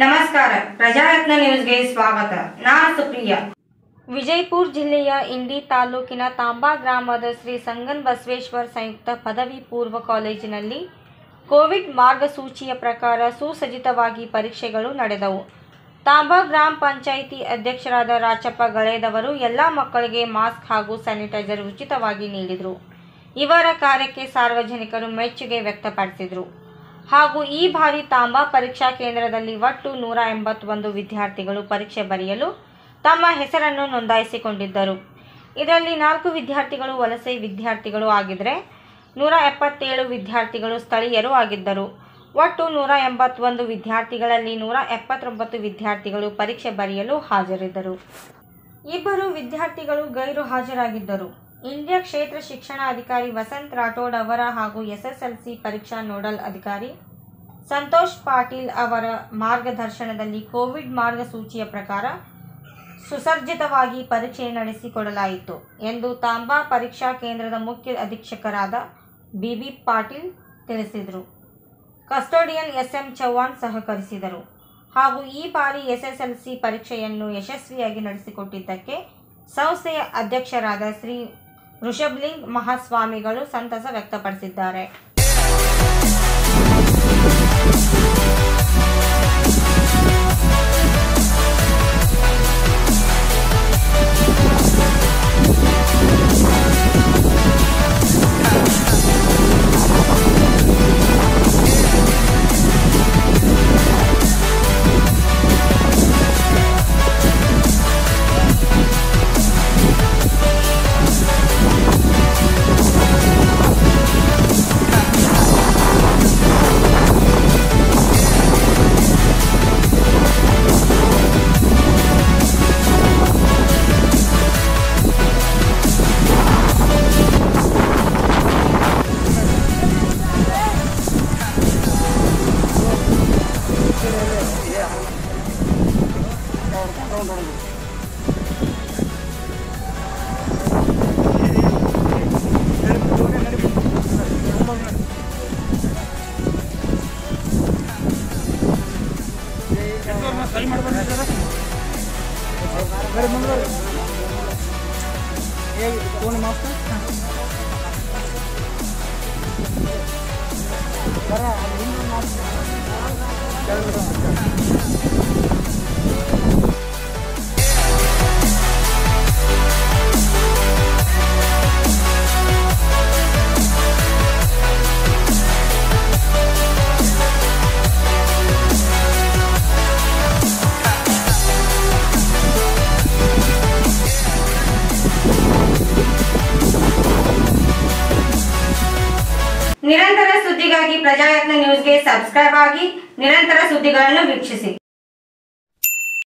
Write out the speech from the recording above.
ನಮಸ್ಕಾರ ಪ್ರಜಾಯತ್ನ ನ್ಯೂಸ್ಗೆ ಸ್ವಾಗತ ನಾನು ಸುಪ್ರಿಯಾ ವಿಜಯಪುರ ಜಿಲ್ಲೆಯ ಇಂಡಿ ತಾಲೂಕಿನ ತಾಂಬಾ ಗ್ರಾಮದ ಶ್ರೀ ಸಂಗನ್ ಬಸವೇಶ್ವರ ಸಂಯುಕ್ತ ಪದವಿ ಪೂರ್ವ ಕಾಲೇಜಿನಲ್ಲಿ ಕೋವಿಡ್ ಮಾರ್ಗಸೂಚಿಯ ಪ್ರಕಾರ ಸುಸಜ್ಜಿತವಾಗಿ ಪರೀಕ್ಷೆಗಳು ನಡೆದವು ತಾಂಬಾ ಗ್ರಾಮ ಪಂಚಾಯಿತಿ ಅಧ್ಯಕ್ಷರಾದ ರಾಚಪ್ಪ ಗಳೆದವರು ಎಲ್ಲ ಮಕ್ಕಳಿಗೆ ಮಾಸ್ಕ್ ಹಾಗೂ ಸ್ಯಾನಿಟೈಸರ್ ಉಚಿತವಾಗಿ ನೀಡಿದರು ಇವರ ಕಾರ್ಯಕ್ಕೆ ಸಾರ್ವಜನಿಕರು ಮೆಚ್ಚುಗೆ ವ್ಯಕ್ತಪಡಿಸಿದರು ಹಾಗೂ ಈ ಬಾರಿ ತಾಂಬಾ ಪರೀಕ್ಷಾ ಕೇಂದ್ರದಲ್ಲಿ ಒಟ್ಟು ನೂರ ಎಂಬತ್ತೊಂದು ವಿದ್ಯಾರ್ಥಿಗಳು ಪರೀಕ್ಷೆ ಬರೆಯಲು ತಮ್ಮ ಹೆಸರನ್ನು ನೋಂದಾಯಿಸಿಕೊಂಡಿದ್ದರು ಇದರಲ್ಲಿ ನಾಲ್ಕು ವಿದ್ಯಾರ್ಥಿಗಳು ವಲಸೆ ವಿದ್ಯಾರ್ಥಿಗಳು ಆಗಿದ್ದರೆ ನೂರ ಎಪ್ಪತ್ತೇಳು ವಿದ್ಯಾರ್ಥಿಗಳು ಸ್ಥಳೀಯರು ಆಗಿದ್ದರು ಒಟ್ಟು ನೂರ ಎಂಬತ್ತೊಂದು ವಿದ್ಯಾರ್ಥಿಗಳಲ್ಲಿ ನೂರ ಎಪ್ಪತ್ತೊಂಬತ್ತು ವಿದ್ಯಾರ್ಥಿಗಳು ಪರೀಕ್ಷೆ ಬರೆಯಲು ಹಾಜರಿದ್ದರು ಇಬ್ಬರು ವಿದ್ಯಾರ್ಥಿಗಳು ಗೈರು ಹಾಜರಾಗಿದ್ದರು ಇಂಡಿಯಾ ಕ್ಷೇತ್ರ ಶಿಕ್ಷಣ ಅಧಿಕಾರಿ ವಸಂತ್ ರಾಠೋಡ್ ಅವರ ಹಾಗೂ ಎಸ್ಎಸ್ಎಲ್ಸಿ ಪರೀಕ್ಷಾ ನೋಡಲ್ ಅಧಿಕಾರಿ ಸಂತೋಷ್ ಪಾಟೀಲ್ ಅವರ ಮಾರ್ಗದರ್ಶನದಲ್ಲಿ ಕೋವಿಡ್ ಮಾರ್ಗಸೂಚಿಯ ಪ್ರಕಾರ ಸುಸರ್ಜಿತವಾಗಿ ಪರೀಕ್ಷೆ ನಡೆಸಿಕೊಡಲಾಯಿತು ಎಂದು ತಾಂಬಾ ಪರೀಕ್ಷಾ ಕೇಂದ್ರದ ಮುಖ್ಯ ಅಧೀಕ್ಷಕರಾದ ಬಿಬಿ ಪಾಟೀಲ್ ತಿಳಿಸಿದರು ಕಸ್ಟೋಡಿಯನ್ ಎಸ್ಎಂ ಚೌಹಾಣ್ ಸಹಕರಿಸಿದರು ಹಾಗೂ ಈ ಬಾರಿ ಎಸ್ಎಸ್ಎಲ್ಸಿ ಪರೀಕ್ಷೆಯನ್ನು ಯಶಸ್ವಿಯಾಗಿ ನಡೆಸಿಕೊಟ್ಟಿದ್ದಕ್ಕೆ ಸಂಸ್ಥೆಯ ಅಧ್ಯಕ್ಷರಾದ ಶ್ರೀ ಋಷಭಲಿಂಗ್ ಮಹಾಸ್ವಾಮಿಗಳು ಸಂತಸ ವ್ಯಕ್ತಪಡಿಸಿದ್ದಾರೆ ನಿರಂತರ ಸುದ್ದಿಗಾಗಿ ಪ್ರಜಾಯತ್ನ ನ್ಯೂಸ್ಗೆ ಸಬ್ಸ್ಕ್ರೈಬ್ ಆಗಿ ನಿರಂತರ ಸುದ್ದಿಗಳನ್ನು ವೀಕ್ಷಿಸಿ